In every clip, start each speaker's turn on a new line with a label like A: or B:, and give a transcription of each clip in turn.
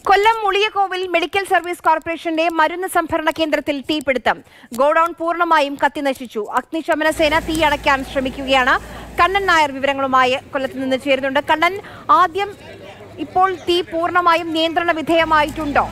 A: കൊല്ലം മുളിയക്കോവിൽ medical service കോർപ്പറേഷന്റെ മരുന്ന് സംഭരണ കേന്ദ്രത്തിൽ തീപിടുത്തം ഗോഡൌൺ പൂർണ്ണമായും കത്തിനശിച്ചു അഗ്നിശമന സേന തീ അടയ്ക്കാൻ ശ്രമിക്കുകയാണ് കണ്ണൻ നായർ വിവരങ്ങളുമായി കൊല്ലത്ത് നിന്ന് ചേരുന്നുണ്ട് കണ്ണൻ ആദ്യം ഇപ്പോൾ തീ പൂർണ്ണമായും നിയന്ത്രണ വിധേയമായിട്ടുണ്ടോ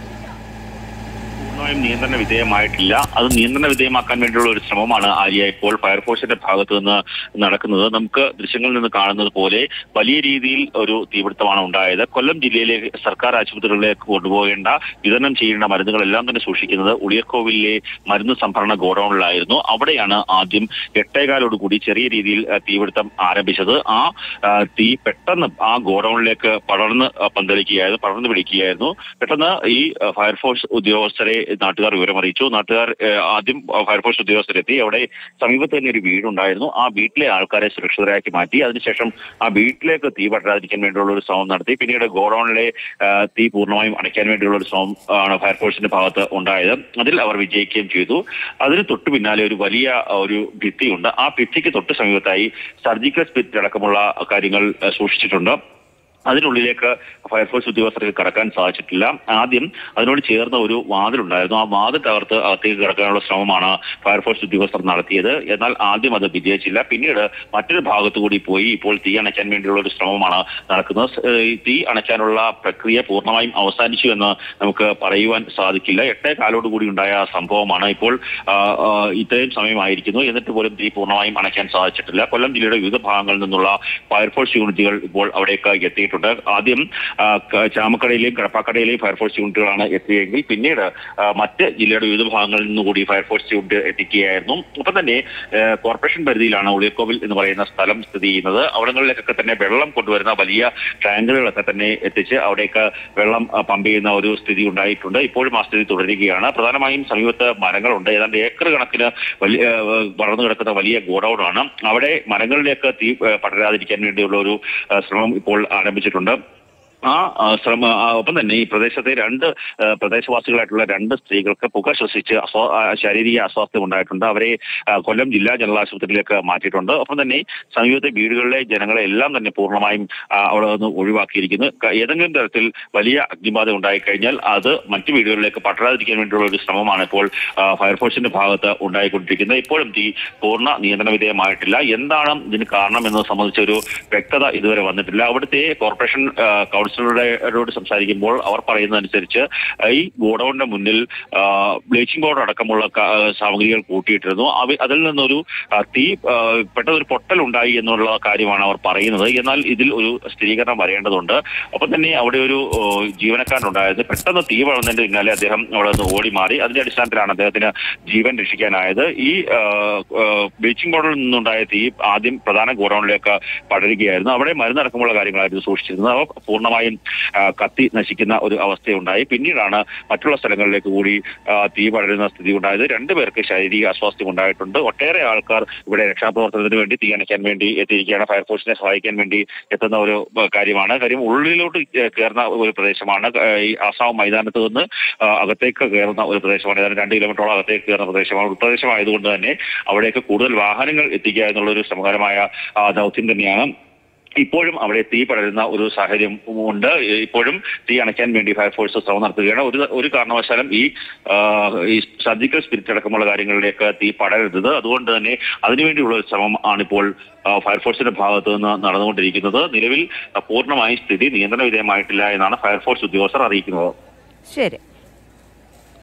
B: പൂർണ്ണമായും നിയന്ത്രണ വിധേയമായിട്ടില്ല അത് നിയന്ത്രണ വിധേയമാക്കാൻ വേണ്ടിയുള്ള ഒരു ശ്രമമാണ് ആര്യ ഇപ്പോൾ ഫയർഫോഴ്സിന്റെ ഭാഗത്ത് നിന്ന് നടക്കുന്നത് നമുക്ക് ദൃശ്യങ്ങളിൽ നിന്ന് കാണുന്നത് പോലെ വലിയ രീതിയിൽ ഒരു തീപിടുത്തമാണ് ഉണ്ടായത് കൊല്ലം ജില്ലയിലെ സർക്കാർ ആശുപത്രികളിലേക്ക് കൊണ്ടുപോകേണ്ട വിതരണം ചെയ്യേണ്ട മരുന്നുകളെല്ലാം തന്നെ സൂക്ഷിക്കുന്നത് ഉളിയക്കോവിലെ മരുന്ന് സംഭരണ ഗോഡൌണിലായിരുന്നു അവിടെയാണ് ആദ്യം എട്ടേകാലോട് കൂടി ചെറിയ രീതിയിൽ ആ, തീപിടുത്തം ആരംഭിച്ചത് ആ ആ, തീ പെട്ടെന്ന് ആ ഗോഡൌണിലേക്ക് പടർന്ന് ആ, പന്തലിക്കുകയായിരുന്നു പടർന്നു പിടിക്കുകയായിരുന്നു പെട്ടെന്ന് ഈ ആ, ഫയർഫോഴ്സ് ഉദ്യോഗസ്ഥരെ നാട്ടുകാർ വിവരമറിയിച്ചു നാട്ടുകാർ ആ, ആദ്യം ഫയർഫോഴ്സ് ഉദ്യോഗസ്ഥരെത്തി അവിടെ സമീപത്ത് തന്നെ ഒരു വീടുണ്ടായിരുന്നു ആ വീട്ടിലെ ആൾക്കാരെ സുരക്ഷിതരാക്കി മാറ്റി അതിനുശേഷം ആ വീട്ടിലേക്ക് തീ പടരാതിരിക്കാൻ വേണ്ടിയുള്ള ഒരു ശ്രമം നടത്തി പിന്നീട് ഗോഡൌണിലെ ആ, തീ പൂർണ്ണമായും അടയ്ക്കാൻ വേണ്ടിയുള്ള ഒരു ശ്രമം ആണ് ഫയർഫോഴ്സിന്റെ ഭാഗത്ത് ഉണ്ടായത് അതിൽ അവർ വിജയിക്കുകയും ചെയ്തു അതിന് തൊട്ടു പിന്നാലെ ഒരു വലിയ ആ, ഒരു ഭിത്തിയുണ്ട് ആ ഭിത്തിക്ക് തൊട്ട് സമീപത്തായി സർജിക്കൽ സ്പിരിറ്റ് അടക്കമുള്ള കാര്യങ്ങൾ ആ, സൂക്ഷിച്ചിട്ടുണ്ട് അതിനുള്ളിലേക്ക് ഫയർഫോഴ്സ് ഉദ്യോഗസ്ഥർക്ക് കടക്കാൻ സാധിച്ചിട്ടില്ല ആദ്യം അതിനോട് ചേർന്ന ഒരു വാതിലുണ്ടായിരുന്നു ആ വാതിൽ തകർത്ത് അകത്തേക്ക് കിടക്കാനുള്ള ശ്രമമാണ് ഫയർഫോഴ്സ് ഉദ്യോഗസ്ഥർ നടത്തിയത് എന്നാൽ ആദ്യം അത് വിജയിച്ചില്ല പിന്നീട് മറ്റൊരു ഭാഗത്തു കൂടി പോയി ഇപ്പോൾ തീ അണയ്ക്കാൻ വേണ്ടിയുള്ള ഒരു ശ്രമമാണ് നടക്കുന്നത് സ്- ഏഹ് ഈ തീ അണയ്ക്കാനുള്ള പ്രക്രിയ പൂർണ്ണമായും അവസാനിച്ചു എന്ന് നമുക്ക് പറയുവാൻ സാധിക്കില്ല എട്ടേ കാലോട് കൂടി ഉണ്ടായ സംഭവമാണ് ഇപ്പോൾ ആ, ആ, ഇത്രയും സമയമായിരിക്കുന്നു എന്നിട്ട് പോലും തീ പൂർണ്ണമായും അണയ്ക്കാൻ സാധിച്ചിട്ടില്ല കൊല്ലം ജില്ലയുടെ വിവിധ ഭാഗങ്ങളിൽ നിന്നുള്ള ഫയർഫോഴ്സ് യൂണിറ്റുകൾ ഇപ്പോൾ അവിടേക്ക് എത്തിയിട്ടുണ്ട് ആദ്യം ആ, ക- ചാമക്കടയിലെയും കടപ്പാക്കടയിലെയും ഫയർഫോഴ്സ് യൂണിറ്റുകളാണ് എത്തിയെങ്കിൽ പിന്നീട് ആ, മറ്റ് ജില്ലയുടെ വിവിധ ഭാഗങ്ങളിൽ നിന്നുകൂടി ഫയർഫോഴ്സ് യൂണിറ്റ് എത്തിക്കുകയായിരുന്നു ഒപ്പം തന്നെ ആ, കോർപ്പറേഷൻ പരിധിയിലാണ് ഉളിയക്കോവിൽ എന്ന് പറയുന്ന സ്ഥലം സ്ഥിതി ചെയ്യുന്നത് അവിടങ്ങളിലേക്കൊക്കെ തന്നെ വെള്ളം കൊണ്ടുവരുന്ന വലിയ ടാങ്കറുകളൊക്കെ തന്നെ എത്തിച്ച് അവിടേക്ക് വെള്ളം ആ, പമ്പ് ചെയ്യുന്ന ഒരു സ്ഥിതി ഉണ്ടായിട്ടുണ്ട് ഇപ്പോഴും ആ സ്ഥിതി തുടരുകയാണ് പ്രധാനമായും സമീപത്ത് മരങ്ങളുണ്ട് ഏതാണ്ട് ഏക്കർ കണക്കിന് വലിയ ആ, വളർന്നു കിടക്കുന്ന വലിയ ഗോഡൌൺ ആണ് അവിടെ മരങ്ങളിലേക്ക് തീ ആ, പടരാതിരിക്കാൻ വേണ്ടിയുള്ള ഒരു ആ, ശ്രമം ഇപ്പോൾ ആരംഭിച്ചിട്ടുണ്ട് ആ ആ, ശ്രമ ആ, ഒപ്പം തന്നെ ഈ പ്രദേശത്തെ രണ്ട് ആ, പ്രദേശവാസികളായിട്ടുള്ള രണ്ട് സ്ത്രീകൾക്ക് പുക ശ്വസിച്ച് അസ്വാ ആ, ശാരീരിക അസ്വാസ്ഥ്യം ഉണ്ടായിട്ടുണ്ട് അവരെ ആ, കൊല്ലം ജില്ലാ ജനറൽ ആശുപത്രിയിലേക്ക് മാറ്റിയിട്ടുണ്ട് ഒപ്പം തന്നെ സമീപത്തെ വീടുകളിലെ ജനങ്ങളെ എല്ലാം തന്നെ പൂർണ്ണമായും ആ, അവിടെ നിന്ന് ഒഴിവാക്കിയിരിക്കുന്നു ക- ഏതെങ്കിലും തരത്തിൽ വലിയ അഗ്നിബാധ ഉണ്ടായിക്കഴിഞ്ഞാൽ അത് മറ്റു വീടുകളിലേക്ക് പടരാതിരിക്കാൻ വേണ്ടിയുള്ള ഒരു ശ്രമമാണ് ഇപ്പോൾ ആ, ഫയർഫോഴ്സിന്റെ ഭാഗത്ത് ഉണ്ടായിക്കൊണ്ടിരിക്കുന്നത് ഇപ്പോഴും തീ പൂർണ്ണ നിയന്ത്രണ വിധേയമായിട്ടില്ല എന്താണ് ഇതിന് കാരണം എന്നത് സംബന്ധിച്ച ഒരു വ്യക്തത ഇതുവരെ വന്നിട്ടില്ല അവിടുത്തെ കോർപ്പറേഷൻ ആ, കൗൺസിലറുടെ സംസാരിക്കുമ്പോൾ അവർ പറയുന്നതനുസരിച്ച് ആ, ഈ ഗോഡൌണിന്റെ മുന്നിൽ ബ്ലീച്ചിങ് പൗഡർ അടക്കമുള്ള ക- ആ, സാമഗ്രികൾ കൂട്ടിയിട്ടിരുന്നു അവ അതിൽ നിന്നൊരു ആ, തീ ആ, പെട്ടെന്ന് ഒരു പൊട്ടൽ ഉണ്ടായി എന്നുള്ള കാര്യമാണ് അവർ പറയുന്നത് എന്നാൽ ഇതിൽ ഒരു സ്ഥിരീകരണം വരേണ്ടതുണ്ട് ഒപ്പം തന്നെ അവിടെ ഒരു ഓ, ജീവനക്കാരനുണ്ടായത് പെട്ടെന്ന് തീ വളർന്നതിന്റെ പിന്നാലെ അദ്ദേഹം അവിടെ നിന്ന് ഓടി മാറി അതിന്റെ അടിസ്ഥാനത്തിലാണ് അദ്ദേഹത്തിന് ജീവൻ രക്ഷിക്കാനായത് ഈ ബ്ലീച്ചിങ് പൗഡറിൽ നിന്നുണ്ടായ തീ ആദ്യം പ്രധാന ഗോഡൌണിലേക്ക് പടരുകയായിരുന്നു അവിടെ മരുന്നടക്കമുള്ള കാര്യങ്ങളായിരുന്നു സൂക്ഷിച്ചിരുന്നത് അവ പൂർണ്ണമായും ആ, കത്തി നശിക്കുന്ന ഒരു അവസ്ഥയുണ്ടായി പിന്നീടാണ് മറ്റുള്ള സ്ഥലങ്ങളിലേക്ക് കൂടി ആ, തീ പടരുന്ന സ്ഥിതി ഉണ്ടായത് രണ്ടുപേർക്ക് ശാരീരിക അസ്വാസ്ഥ്യം ഉണ്ടായിട്ടുണ്ട് ഒട്ടേറെ ആൾക്കാർ ഇവിടെ രക്ഷാപ്രവർത്തനത്തിന് വേണ്ടി തീ അണയ്ക്കാൻ വേണ്ടി എത്തിയിരിക്കുകയാണ് ഫയർഫോഴ്സിനെ സഹായിക്കാൻ വേണ്ടി എത്തുന്ന ഒരു ആ, കാര്യമാണ് കാര്യം ഉള്ളിലോട്ട് ഏ, കയറുന്ന ഒരു പ്രദേശമാണ് ആ, ഈ ആസാം മൈതാനത്ത് നിന്ന് ആ, അകത്തേക്ക് കയറുന്ന ഒരു പ്രദേശമാണ് ഏതാണ്ട് രണ്ട് കിലോമീറ്ററോളം അകത്തേക്ക് കയറുന്ന പ്രദേശമാണ് ഉൾപ്രദേശമായതുകൊണ്ട് തന്നെ അവിടേക്ക് കൂടുതൽ വാഹനങ്ങൾ എത്തിക്കുക എന്നുള്ള ഒരു ശ്രമകരമായ ആ, ദൗത്യം തന്നെയാണ് ഇപ്പോഴും അവിടെ തീ പടരുന്ന ഒരു സാഹചര്യം ഉണ്ട് ഇപ്പോഴും തീ അണയ്ക്കാൻ വേണ്ടി ഫയർഫോഴ്സ് ശ്രമം നടത്തുകയാണ് ഒരു ഒരു കാരണവശാലും ഈ ആ, ഈ സർജിക്കൽ സ്പിരിറ്റ് അടക്കമുള്ള കാര്യങ്ങളിലേക്ക് തീ പടരരുത് അതുകൊണ്ട് തന്നെ അതിനുവേണ്ടിയുള്ള ഒരു ശ്രമം ആണിപ്പോൾ ആ, ഫയർഫോഴ്സിന്റെ ഭാഗത്തു നിന്ന് നടന്നുകൊണ്ടിരിക്കുന്നത് നിലവിൽ ആ, പൂർണ്ണമായും സ്ഥിതി നിയന്ത്രണ വിധേയമായിട്ടില്ല എന്നാണ് ഫയർഫോഴ്സ് ഉദ്യോഗസ്ഥർ അറിയിക്കുന്നത്
A: ശരി